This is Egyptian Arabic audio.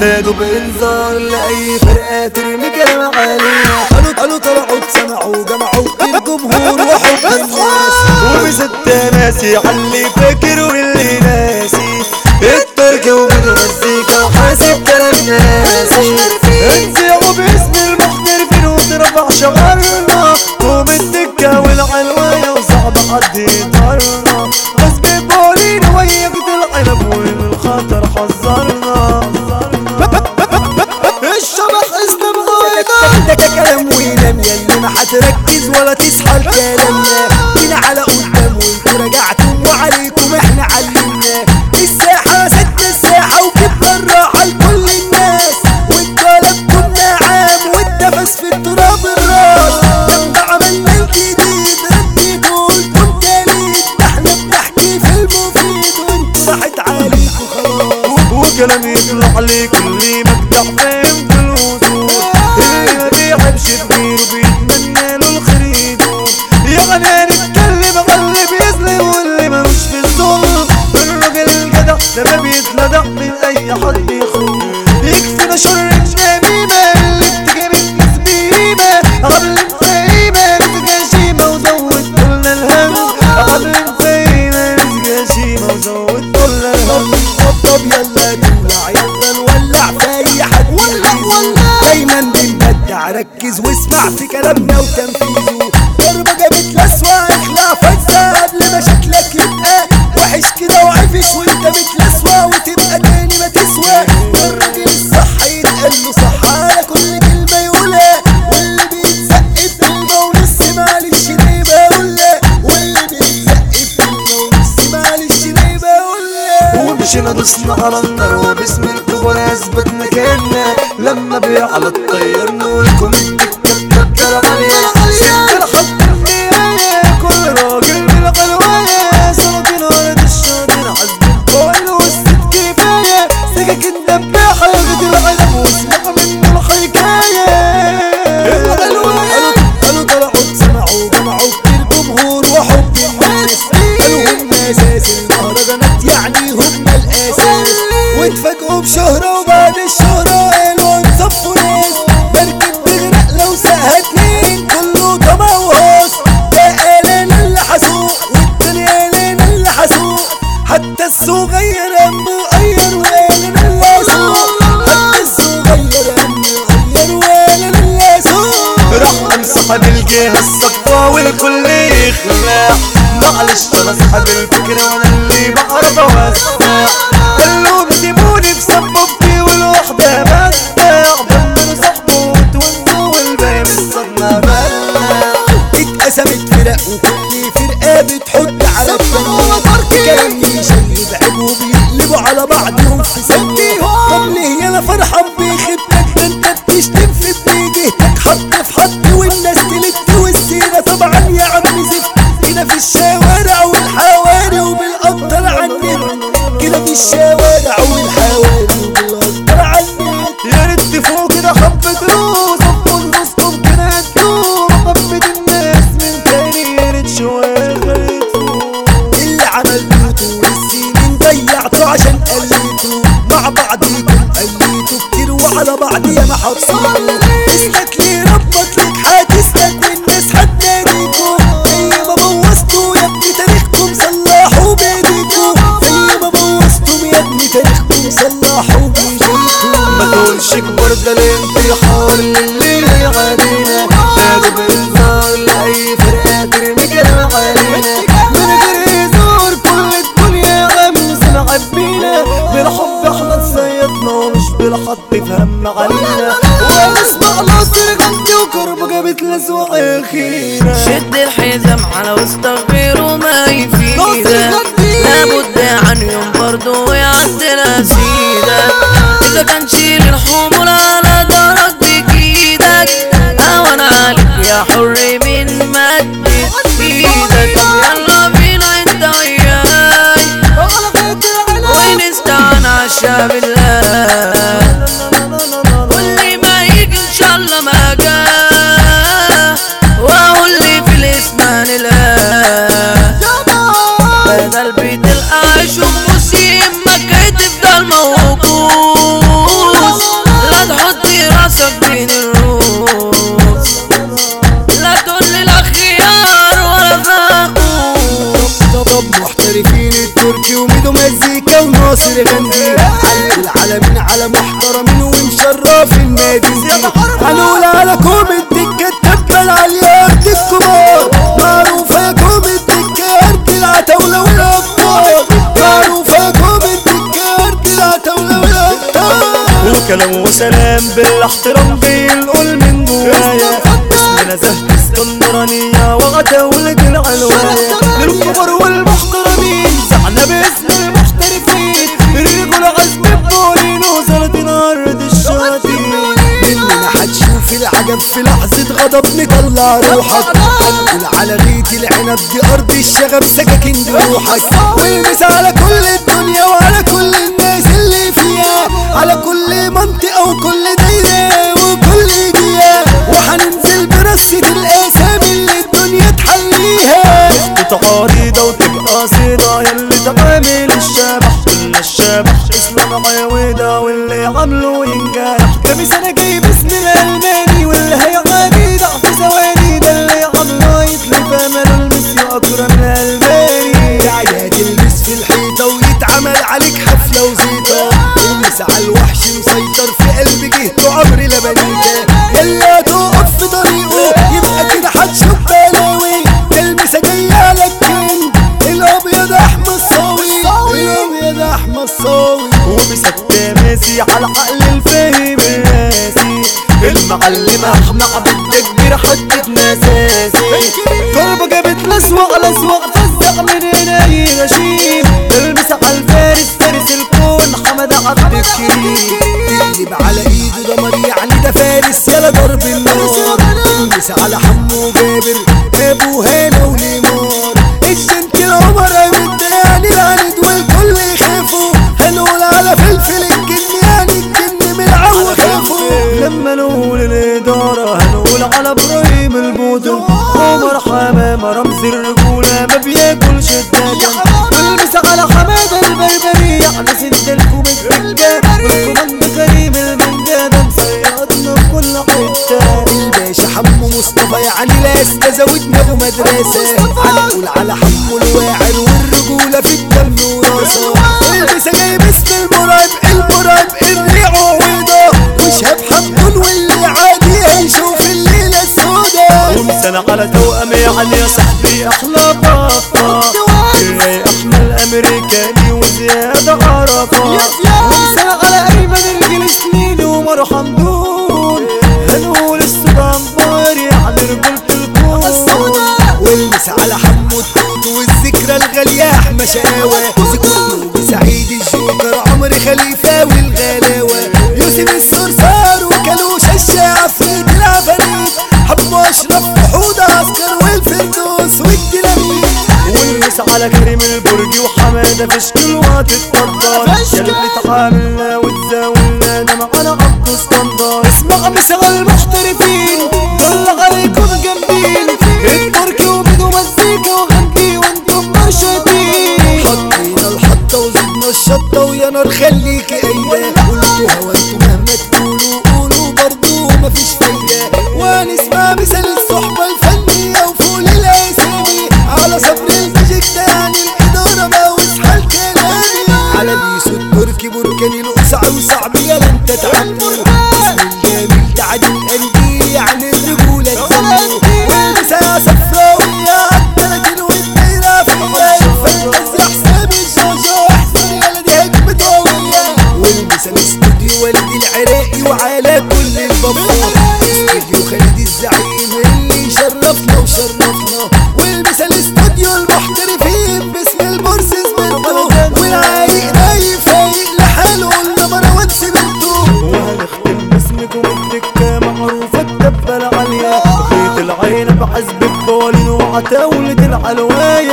نادوا بإنذار لأي فرقة ترمي كلام علينا قالوا قالوا طلعوا اتسمعوا جمعوا الجمهور وحب الناس وبست ناسي علي فاكر واللي ناسي التركة وبالمزيكا وحاسب كلام ناسي انزعوا باسم المحترفين وترفع شعرنا قوم الدكة والعنواية وصعب حد يطرنا بس بيقولين وياك العنب ومن الخطر حذرنا الشبح اسلم ضايقة ده كلام وينام يلي ما هتركز ولا تصحى لكلامنا جينا على قدام وانتوا رجعتم وعليكم احنا علمنا الساحة سد الساحة وجبنا الراحة لكل الناس والطلب كنا عام والنفس في التراب الراس لما عملنا الجديد رديت وقلتم تالت ده احنا بنحكي في المفيد وانتوا راحت عليكم خلاص وكلام يطلع عليك اللي مجدع فاهم في الوصول اللي ما بيحبش كبير وبيتمنى له الخير يدوم يا غني نتكلم على اللي بيظلم واللي ملوش في الظلم الراجل الجدع ده ما بيتلدع من اي حد يخون يكفينا شر النميمة اللي بتجيب الناس بهيمة قبل مفاهيمة رزق شيمة وزود كلنا الهم قبل مفاهيمة رزق شيمة وزود كلنا الهم طب يلا نولع يلا نولع في اي حد يلبسه دايما بنبدع ركز واسمع في كلامنا وتنفيذه ضربة جابت لسوة اخلع فزة قبل ما شكلك يبقى وحش كده وعفش وانت بتلسوى وتبقى تاني ما تسوى الراجل الصح يتقال له صح على كل كلمة يقولها واللي بيتسقف كلمة ونص معلش ليه بقولها واللي بيتسقف كلمة ونص معلش ليه بقولها ومشينا دوسنا على النار وباسم الكبر اثبتنا كنا لما بيعلى الطير نقولكم الدكة عليا سد الخط النهاية كل راجل بالغلواية سلاطين ورد الشاطين عزب الفوائل والست كفاية سكك الدباحة ياخد العلم واسمع منه الحكاية قالوا قالوا طلعوا اتسمعوا جمعوا الجمهور وحب الناس قالوا هم اساس المهرجانات يعني هم الاساس واتفاجئوا بشهرة وبعد الشهرة قالوا انصفوا ناس مركب تغرق لو ساها اتنين كله طمع وهوس ده قالين اللي حسوق والتاني قالين اللي حسوق حتى الصغير قام غير وقال اللي اسوق حتى الصغير قام غير وقال اللي اسوق راح امسحب الجهة الصفا والكل يخلع معلش انا اصحاب الفكرة وانا اللي بعرف اوسع قالوا بسيبوني بسببتي والوحدة بدع ضمنوا صاحبه وتونسوا والباقي من الصدمة بلع اتقسمت فرق وكل فرقة بتحط على التانية كلام يشيب عيب وبيقلبوا على بعضهم في ثانية طب ليه انا فرحان بخيبتك ده انت بتشتم في بجهتك حط في حط والناس تلت والسيرة طبعا يا عم زفت كده في الشوارع والحواري وبالقطر عننا كده في الشوارع والحواري وبالقطر عننا يا ريت فوق كده حبة روس صفوا نصكم كده انتوا حبة الناس من تاني يا ريت شوية خليتوا اللي عملتوه طول السنين ضيعته عشان قليته مع بعضيكم قليتوا كتير وعلى بعض يا ما حبسيتوا اسلك ليه ربك ليك هتسلك والناس هتناديكوا زي ما بوظتوا يا ابني تاريخكم صلحوا بايديكوا زي ما بوظتم يا ابني تاريخكم صلحوا بايديكوا ما تقولش كبر ده الانتحار اللي علينا نادوا بالنار لأي فرقة ترمي كلام علينا من غير هزار كل الدنيا غمز معبينا بالحب احنا اتصيدنا ومش بالحط فهم علينا ونسمع ناصر غني وكرب جابت لسوء اخينا شد الحزام على واستغفر وما يفيدك لابد عن يوم برضو يعدي نسيدك اذا كان شيل الحمول على دارك بكيدك هون عليك يا حر من مد ايدك طب يلا بينا انت وياي ونستعان عشا بالله واللي ما يجي ان شاء الله ما جاه واقول لي في الاسمان لا بدل بيت العيش ومسيمك تفضل موجود رايقين على محترمين ومشرف النادي هنقول على كوم الدكة تبقى العليات الكبار معروفة كوم الدكة أرض العتاولة والأبطال معروفة كوم الدكة أرض العتاولة والأبطال وكلام وسلام بالاحترام بينقل من جوايا اسمنا زهد اسكندرانية وغتاولة العلواية للكبر والمحترمين زعنا باسم المحترفين الرجل عزم بولين وزلة أرض الشياطين مننا هتشوف العجب في لحظة غضب نطلع روحك هنقول على غيت العنب دي أرض الشغب سكاكين جروحك والمس على كل الدنيا وعلى كل الناس اللي فيها على كل منطقة وكل دايرة وكل جهة وهننزل برصة الأسامي اللي الدنيا تحليها عريضة وتبقى صيدة يلي تعامل الشبح قلنا الشبح اسلام عيودة واللي عمله ينجرح كم سنة جايب اسم الألماني واللي هيغني ضعف ثواني ده اللي عمله يتلف أمل المسيو أكرم الألماني يا تلبس في الحيطة ويتعمل عليك حفلة وزيطة المس على الوحش مسيطر في قلب جهته عمر لبنيته يلا تقف في طريقه يبقى كده هتشوف بلاوي تلبسة جاية على الكينج الأبيض أحمد صاوي الأبيض أحمد صاوي ومسك تماسي على عقل الفاهم الراسي المعلم احمد عبد الكبير حدد مساسي ضربة جابت لسوق لسوق فزع من هنا غشيم تلمس على الفارس فارس الكون حمد عبد الكريم تقلب على ايده دمر يعني ده فارس يلا ضرب النار تلبس على حمو جابر ابو هنا وليمار الجنت العمر ايمن يعني العند والكل يخافوا هنقول على فلفل الجن يعني الجن من العو خافوا لما نقول الإدارة هنقول على إبراهيم البودن عمر حمامة رمز الرجولة ما بياكلش الدجا والمس على حمادة البربري يعني سد لكم الدجا والكوماند كريم المنجادة مصيادنا في كل حتة الباشا حمو مصطفى يعني لا زودنا ابو مدرسة هنقول على حمو الواعر والرجولة في الدم وراسه البسة جايب اسم المرعب المرعب الريع وده وشهاب حمون واللي عادي هيشوف الليلة السوداء ومسنا على توأم يعني يا صاحبي أحلى بطة الراي أحمى الأمريكاني وزياد عرفة ومسنا على أيمن الجيل سنين ومر حمدون هنقول السودان باير يعني رجولة الكون والمس على حمو التوت والذكرى الغالية احمى شقاوة ذكرى بسعيد الجوكر عمرو خليفة والغلاوة يوسف الصرصار وكلوش الشاعر عفريت العفاريت حمو اشرف وحود عسكر والفردوس والديناميت والمس على كريم البرجي وحمادة في شكل وقت الطردار يلي تعاملنا وتزاولنا ده معانا عبد اسكندر اسمع مسا المحترفين دل عليكم جامدين التركي وبدو مزيكا وغني وانتم مرشدين حطينا الحطة وزدنا الشطة ويا نار خليكي قايدة قلتوا هوا انتوا مهما تقولوا قولوا برضو مفيش فايدة ونسمع مثال الصحبة الفنية وفول الأسامي على صبر البروجكت يعني الإدارة بوس حال كلامي على بيسو التركي بركاني القصع وصعب يلا انت تعمل اسم الجميل تعدي القلبي يعني الرجولة تزمل والمسا صفراوي يا عالتلاتين والدايرة فيا الفانتازي حساب الجوجو احسن يلا دي هجمة قوية والمسا الاستوديو والدي العراقي وعلى كل البابور استوديو خالد الزعيم اللي شرفنا وشرفنا والمسا الاستوديو المحترفين باسم البورسز بنتو والعايق رايق فايق لحاله قلنا مروان سبنتو وهنختم باسمكم الدكة معروفة الدبة العالية وخيط العين بعزب البولين وعتاولة العلواية